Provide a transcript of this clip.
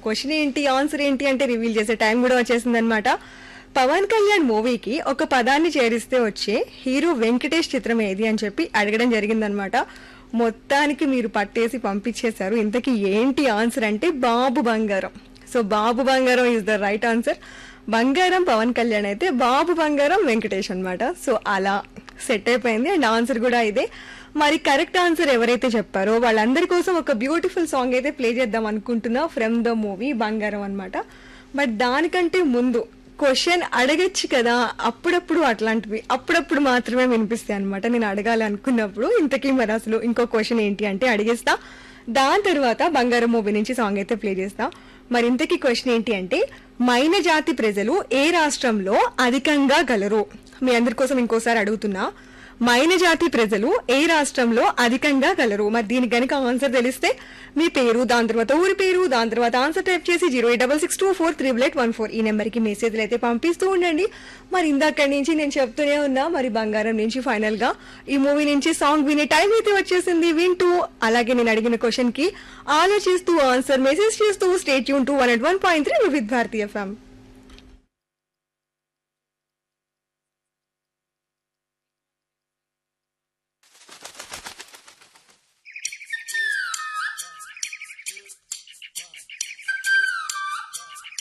question ఏంటి answer ఏంటి అంటే రివీల్ చేసే టైం కూడా వచ్చేసింది అనమాట పవన్ కళ్యాణ్ మూవీకి ఒక పదాన్ని చేరిస్తే వచ్చే హీరో వెంకటేష్ చిత్రం ఏది అని చెప్పి అడగడం జరిగిందనమాట మొత్తానికి మీరు పట్టేసి పంపించేశారు ఇంతకీ ఏంటి ఆన్సర్ అంటే బాబు బంగారం సో బాబు బంగారం ఇస్ ద రైట్ ఆన్సర్ బంగారం పవన్ కళ్యాణ్ అయితే బాబు బంగారం వెంకటేష్ అన్నమాట సో అలా సెట్ అయిపోయింది అండ్ ఆన్సర్ కూడా ఇదే మరి కరెక్ట్ ఆన్సర్ ఎవరైతే చెప్పారో వాళ్ళందరి కోసం ఒక బ్యూటిఫుల్ సాంగ్ అయితే ప్లే చేద్దాం అనుకుంటున్నా ఫ్రమ్ ద మూవీ బంగారం అన్నమాట బట్ దానికంటే ముందు క్వశ్చన్ అడగచ్చు కదా అప్పుడప్పుడు అట్లాంటివి అప్పుడప్పుడు మాత్రమే వినిపిస్తాయి అనమాట నేను అడగాలి అనుకున్నప్పుడు ఇంతకీ మరి అసలు ఇంకో క్వశ్చన్ ఏంటి అంటే అడిగేస్తా దాని తర్వాత బంగారం మూవీ నుంచి సాంగ్ అయితే ప్లే చేస్తా మరి ఇంతకీ క్వశ్చన్ ఏంటి అంటే మైన జాతి ప్రజలు ఏ రాష్ట్రంలో అధికంగా గలరు మీ అందరి కోసం ఇంకోసారి అడుగుతున్నా మైన జాతి ప్రజలు ఏ రాష్ట్రంలో అధికంగా గలరు మరి దీనికి గనుక ఆన్సర్ తెలిస్తే మీ పేరు దాని తర్వాత ఊరి పేరు దాని తర్వాత ఆన్సర్ టైప్ చేసి zero eight double six two four triple eight one four ఈ నెంబర్కి మెసేజ్లు అయితే పంపిస్తూ ఉండండి మరి ఇందాక నుంచి నేను చెప్తూనే ఉన్నా మరి బంగారం నుంచి ఫైనల్ గా ఈ మూవీ నుంచి సాంగ్ వినే టైం అయితే వచ్చేసింది వింటూ అలాగే నేను అడిగిన క్వశ్చన్ కి ఆలోచిస్తూ ఆన్సర్ మెసేజ్ చేస్తూ స్టేట్ యూన్ to one eight one point three with భారతీయ ఎఫ్ఎం